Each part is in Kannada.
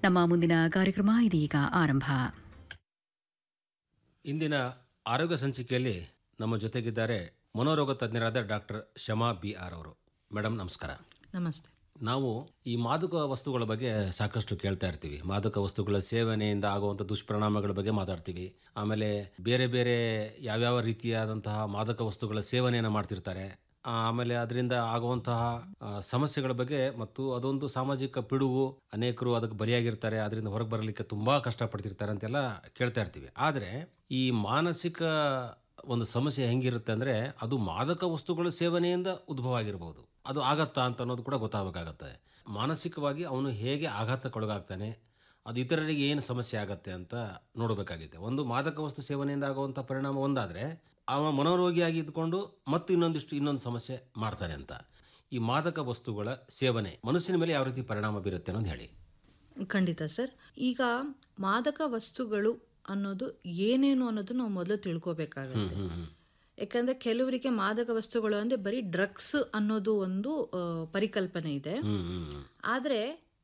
ನಮ್ಮ ಮುಂದಿನ ಕಾರ್ಯಕ್ರಮ ಇದೀಗ ಆರಂಭ ಇಂದಿನ ಆರೋಗ್ಯ ಸಂಚಿಕೆಯಲ್ಲಿ ನಮ್ಮ ಜೊತೆಗಿದ್ದಾರೆ ಮನೋರೋಗ ತಜ್ಞರಾದ ಡಾಕ್ಟರ್ ಶಮಾ ಬಿ ಆರ್ ಅವರು ಮೇಡಮ್ ನಮಸ್ಕಾರ ನಮಸ್ತೆ ನಾವು ಈ ಮಾದಕ ವಸ್ತುಗಳ ಬಗ್ಗೆ ಸಾಕಷ್ಟು ಕೇಳ್ತಾ ಇರ್ತೀವಿ ಮಾದಕ ವಸ್ತುಗಳ ಸೇವನೆಯಿಂದ ಆಗುವಂಥ ದುಷ್ಪರಿಣಾಮಗಳ ಬಗ್ಗೆ ಮಾತಾಡ್ತೀವಿ ಆಮೇಲೆ ಬೇರೆ ಬೇರೆ ಯಾವ್ಯಾವ ರೀತಿಯಾದಂತಹ ಮಾದಕ ವಸ್ತುಗಳ ಸೇವನೆಯನ್ನು ಮಾಡ್ತಿರ್ತಾರೆ ಆ, ಆಮೇಲೆ ಅದರಿಂದ ಆಗುವಂತಹ ಆ, ಸಮಸ್ಯೆಗಳ ಬಗ್ಗೆ ಮತ್ತು ಅದೊಂದು ಸಾಮಾಜಿಕ ಪಿಡುಗು ಅನೇಕರು ಅದಕ್ಕೆ ಬಲಿಯಾಗಿರ್ತಾರೆ ಅದರಿಂದ ಹೊರಗೆ ಬರಲಿಕ್ಕೆ ತುಂಬಾ ಕಷ್ಟಪಡ್ತಿರ್ತಾರೆ ಅಂತೆಲ್ಲ ಕೇಳ್ತಾ ಇರ್ತೀವಿ ಆದರೆ ಈ ಮಾನಸಿಕ ಒಂದು ಸಮಸ್ಯೆ ಹೆಂಗಿರುತ್ತೆ ಅಂದರೆ ಅದು ಮಾದಕ ವಸ್ತುಗಳ ಸೇವನೆಯಿಂದ ಉದ್ಭವ ಆಗಿರ್ಬೋದು ಅದು ಆಗತ್ತಾ ಅಂತ ಅನ್ನೋದು ಕೂಡ ಗೊತ್ತಾಗಬೇಕಾಗತ್ತೆ ಮಾನಸಿಕವಾಗಿ ಅವನು ಹೇಗೆ ಆಘಾತಕ್ಕೊಳಗಾಗ್ತಾನೆ ಅದು ಇತರರಿಗೆ ಏನು ಸಮಸ್ಯೆ ಆಗತ್ತೆ ಅಂತ ನೋಡಬೇಕಾಗಿದೆ ಒಂದು ಮಾದಕ ವಸ್ತು ಸೇವನೆಯಿಂದ ಆಗುವಂಥ ಪರಿಣಾಮ ಒಂದಾದರೆ ಅವ ಮನೋರೋಗಿಯಾಗಿ ಇದ್ಕೊಂಡು ಮತ್ತು ಇನ್ನೊಂದಿಷ್ಟು ಇನ್ನೊಂದು ಸಮಸ್ಯೆ ಮಾಡ್ತಾನೆ ಅಂತ ಈ ಮಾದಕ ವಸ್ತುಗಳ ಸೇವನೆ ಮನಸ್ಸಿನ ಮೇಲೆ ಯಾವ ರೀತಿ ಪರಿಣಾಮ ಬೀರುತ್ತೆ ಅನ್ನೋದು ಹೇಳಿ ಖಂಡಿತ ಸರ್ ಈಗ ಮಾದಕ ವಸ್ತುಗಳು ಅನ್ನೋದು ಏನೇನು ಅನ್ನೋದು ನಾವು ಮೊದಲು ತಿಳ್ಕೊಬೇಕಾಗತ್ತೆ ಹ್ಮ್ ಹ್ಮ್ ಯಾಕಂದ್ರೆ ಕೆಲವರಿಗೆ ಮಾದಕ ವಸ್ತುಗಳು ಅಂದ್ರೆ ಬರೀ ಡ್ರಗ್ಸ್ ಅನ್ನೋದು ಒಂದು ಆ, ಪರಿಕಲ್ಪನೆ ಇದೆ ಹ್ಮ್ ಹ್ಮ್ ಆದ್ರೆ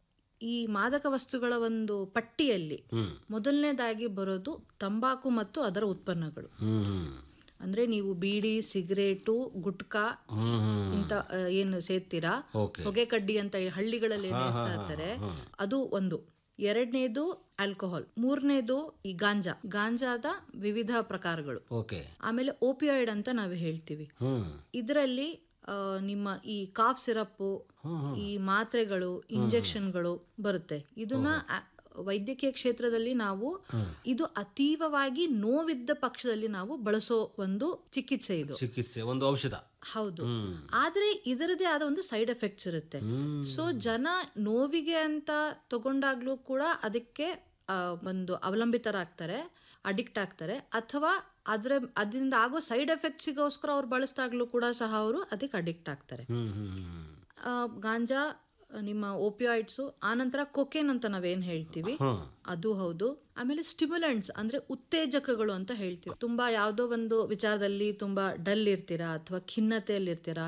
ಈ ಮಾದಕ ವಸ್ತುಗಳ ಒಂದು ಪಟ್ಟಿಯಲ್ಲಿ ಹ್ಮ್ ಮೊದಲನೇದಾಗಿ ಬರೋದು ತಂಬಾಕು ಮತ್ತು ಅದರ ಉತ್ಪನ್ನಗಳು ಹ್ಮ್ ಹ್ಮ್ ಅಂದ್ರೆ ನೀವು ಬೀಡಿ ಸಿಗರೇಟು ಗುಟ್ಕಾ ಹ್ಮ್ ಹ್ಮ್ ಇಂತ ಆ, ಏನು ಸೇರ್ತೀರಾ ಓಕೆ ಹೊಗೆ ಕಡ್ಡಿ ಅಂತ ಈ ಹಳ್ಳಿಗಳಲ್ಲಿ ಏನ್ ಹೇಳ್ತಾ ಇರ್ತಾರೆ ಅದು ಒಂದು ಎರಡನೇದು ಆಲ್ಕೋಹಾಲ್ ಮೂರನೇದು ಈ ಗಾಂಜಾ ಗಾಂಜಾದ ವಿವಿಧ ಪ್ರಕಾರಗಳು ಓಕೆ ಆಮೇಲೆ ಓಪಿಯಾಯ್ಡ್ ಅಂತ ನಾವು ಹೇಳ್ತೀವಿ ಹ್ಮ್ ಇದರಲ್ಲಿ ಆ, ನಿಮ್ಮ ಈ ಕಾಫ್ ಸಿರಪ್ ಈ ಮಾತ್ರೆಗಳು ಇಂಜೆಕ್ಷನ್ಗಳು ಬರುತ್ತೆ ಇದನ್ನ ಆ- ವೈದ್ಯಕೀಯ ಕ್ಷೇತ್ರದಲ್ಲಿ ನಾವು ಇದು ಅತೀವವಾಗಿ ನೋವಿದ್ದ ಪಕ್ಷದಲ್ಲಿ ನಾವು ಬಳಸೋ ಒಂದು ಚಿಕಿತ್ಸೆ ಇದು ಚಿಕಿತ್ಸೆ ಒಂದು ಔಷಧ ಹೌದು ಹ್ಮ್ ಆದ್ರೆ ಇದರದೇ ಆದ ಒಂದು ಸೈಡ್ ಎಫೆಕ್ಟ್ಸ್ ಇರುತ್ತೆ ಹ್ಮ್ ಸೊ ಜನ ನೋವಿಗೆ ಅಂತ ತಗೊಂಡಾಗ್ಲೂ ಕೂಡ ಅದಕ್ಕೆ ಆ, ಒಂದು ಅವಲಂಬಿತರಾಗ್ತಾರೆ ಅಡಿಕ್ಟ್ ಆಗ್ತಾರೆ ಅಥವಾ ಅದರ ಅದರಿಂದ ಆಗೋ ಸೈಡ್ ಎಫೆಕ್ಟ್ಸಿಗೋಸ್ಕರ ಅವ್ರು ಬಳಸಿದಾಗ್ಲೂ ಕೂಡ ಸಹ ಅವರು ಅದಕ್ಕೆ ಅಡಿಕ್ಟ್ ಆಗ್ತಾರೆ ಹ್ಮ್ ಹ್ಮ್ ಹ್ಮ್ ಆ, ಗಾಂಜಾ ನಿಮ್ಮ ಓಪಿಯಾಯ್ಡ್ಸು ಆನಂತರ ಕೊಕೇನ್ ಅಂತ ನಾವೇನ್ ಹೇಳ್ತೀವಿ ಹ್ಮ್ ಅದು ಹೌದು ಆಮೇಲೆ ಸ್ಟಿಮ್ಯುಲೆಂಟ್ಸ್ ಅಂದ್ರೆ ಉತ್ತೇಜಕಗಳು ಅಂತ ಹೇಳ್ತೀವಿ ತುಂಬಾ ಯಾವುದೋ ಒಂದು ವಿಚಾರದಲ್ಲಿ ತುಂಬಾ ಡಲ್ ಇರ್ತೀರಾ ಅಥವಾ ಖಿನ್ನತೆಯಲ್ಲಿ ಇರ್ತೀರಾ